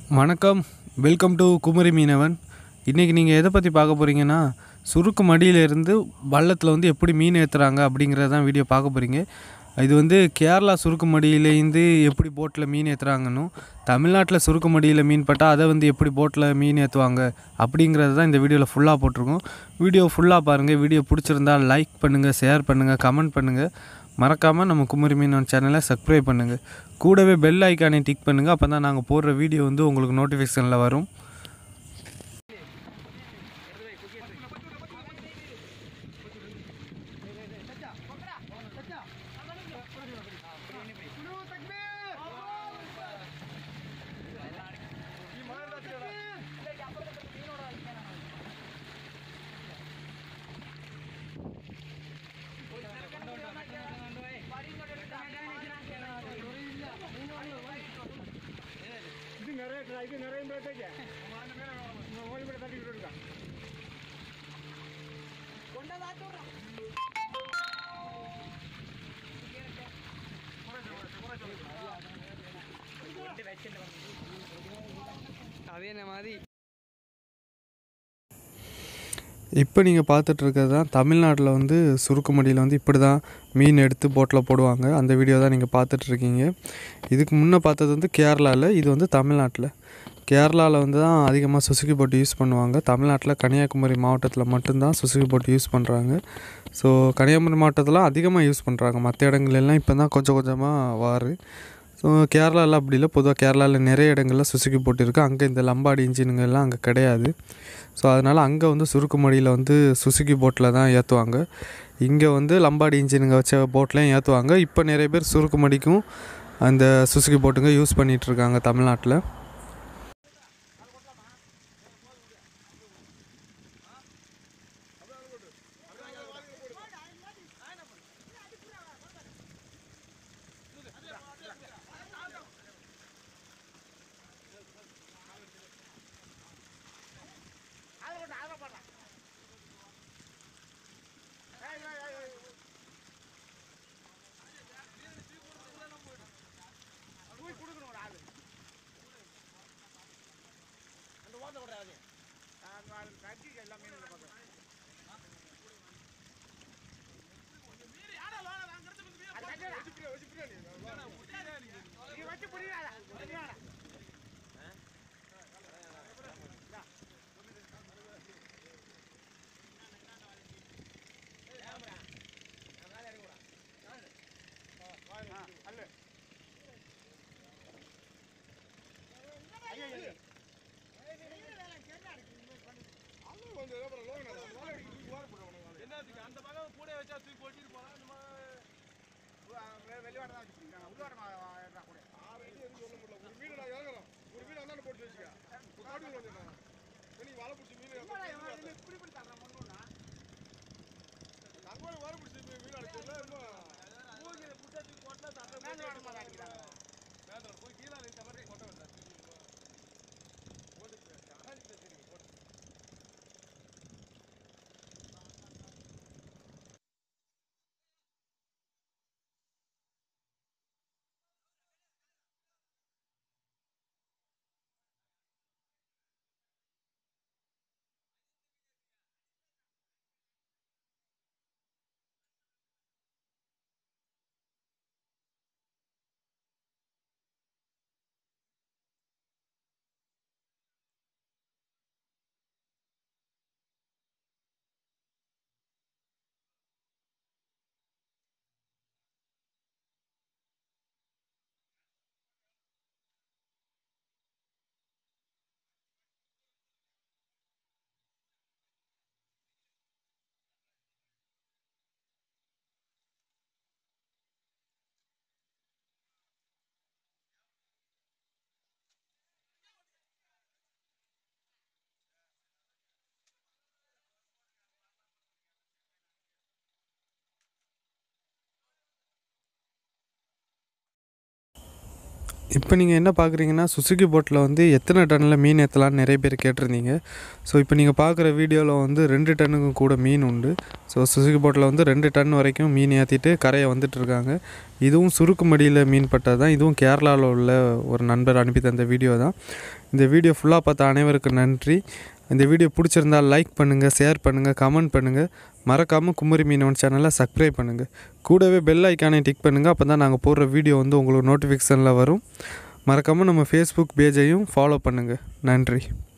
வணக்கம் welcome to Kumari மீனவன் இன்றைக்கி நீங்கள் எதை பற்றி பார்க்க போகிறீங்கன்னா சுருக்கு மடியிலேருந்து வள்ளத்தில் வந்து எப்படி மீன் ஏற்றுறாங்க அப்படிங்கிறத தான் வீடியோ பார்க்க போகிறீங்க இது வந்து கேரளா சுருக்கு மடியிலேருந்து எப்படி போட்டில் மீன் ஏற்றுறாங்கன்னு தமிழ்நாட்டில் சுருக்கு மடியில் மீன் பட்டால் அதை வந்து எப்படி போட்டில் மீன் ஏற்றுவாங்க அப்படிங்கிறது தான் இந்த வீடியோவில் ஃபுல்லாக போட்டிருக்கோம் வீடியோ ஃபுல்லாக பாருங்கள் வீடியோ பிடிச்சிருந்தா லைக் பண்ணுங்கள் ஷேர் பண்ணுங்கள் கமெண்ட் பண்ணுங்கள் மறக்காமல் நம்ம குமரி மீனவன் சேனலை சப்ஸ்கிரைப் பண்ணுங்கள் கூடவே பெல் ஐக்கானை டிக் பண்ணுங்கள் அப்போ தான் நாங்கள் போடுற வீடியோ வந்து உங்களுக்கு நோட்டிஃபிகேஷனில் வரும் இது நிறைய இருக்குடா, இது நிறைய பேர்த்துக்கு. இந்த ஓடி போய் தட்டி விட்டுடுங்க. அதே மாதிரி இப்போ நீங்கள் பார்த்துட்ருக்கிறது தான் தமிழ்நாட்டில் வந்து சுருக்குமடியில் வந்து இப்படி தான் மீன் எடுத்து போட்டில் போடுவாங்க அந்த வீடியோ தான் நீங்கள் பார்த்துட்ருக்கீங்க இதுக்கு முன்னே பார்த்தது வந்து கேரளாவில் இது வந்து தமிழ்நாட்டில் கேரளாவில் வந்து தான் அதிகமாக சுசுகி போட்டு யூஸ் பண்ணுவாங்க தமிழ்நாட்டில் கன்னியாகுமரி மாவட்டத்தில் மட்டும்தான் சுசுகி போட்டு யூஸ் பண்ணுறாங்க ஸோ கன்னியாகுமரி மாவட்டத்தில் அதிகமாக யூஸ் பண்ணுறாங்க மற்ற இடங்கள்லாம் இப்போ தான் கொஞ்சம் கொஞ்சமாக வாரு ஸோ கேரளாவில் அப்படி இல்லை பொதுவாக கேரளாவில் நிறைய இடங்களில் சுசுகி போட்டு இருக்குது அங்கே இந்த லம்பாடி இன்ஜினுங்கள்லாம் அங்கே கிடையாது ஸோ அதனால் அங்கே வந்து சுருக்கு மடியில் வந்து சுசுகி போட்டில் தான் ஏற்றுவாங்க இங்கே வந்து லம்பாடி இன்ஜினுங்க வச்ச போட்லேயும் ஏற்றுவாங்க இப்போ நிறைய பேர் சுருக்கு மடிக்கும் அந்த சுசுகி போட்டுங்க யூஸ் பண்ணிகிட்ருக்காங்க தமிழ்நாட்டில் அந்த ஓட்ட விடாது. அந்த அது கட்டிக்கு எல்லாமே இந்த பக்கம். அது கட்டிடா. நீ வச்சு பிடிக்காத. பிடிக்காத. அல்லு. ஐயோ, ஐயோ. வெளிவாட தான் வச்சுருக்காங்க உள்ளாட தான் கூட இப்படி இப்படி தர்றேன் ஒன்றுனா மேலே வாட மாதிரி அடிக்கிறாங்க இப்போ நீங்கள் என்ன பார்க்குறீங்கன்னா சுசுகி போட்டில் வந்து எத்தனை டன்னில் மீன் ஏற்றலான்னு நிறைய பேர் கேட்டிருந்தீங்க ஸோ இப்போ நீங்கள் பார்க்குற வீடியோவில் வந்து ரெண்டு டன்னுக்கும் கூட மீன் உண்டு ஸோ சுசுகி போட்டில் வந்து ரெண்டு டன் வரைக்கும் மீன் ஏற்றிட்டு கரையை வந்துட்டு இருக்காங்க இதுவும் சுருக்கு மடியில் மீன் பட்டது தான் இதுவும் கேரளாவில் உள்ள ஒரு நண்பர் அனுப்பி தந்த வீடியோ தான் இந்த வீடியோ ஃபுல்லாக பார்த்த அனைவருக்கும் நன்றி இந்த வீடியோ பிடிச்சிருந்தால் லைக் பண்ணுங்கள் ஷேர் பண்ணுங்கள் கமெண்ட் பண்ணுங்கள் மறக்காமல் குமரி மீனவன் சேனலை சப்ஸ்கிரைப் பண்ணுங்கள் கூடவே பெல் ஐக்கானை டிக் பண்ணுங்கள் அப்போ தான் நாங்கள் போடுற வீடியோ வந்து உங்களுக்கு நோட்டிஃபிகேஷனில் வரும் மறக்காமல் நம்ம ஃபேஸ்புக் பேஜையும் ஃபாலோ பண்ணுங்கள் நன்றி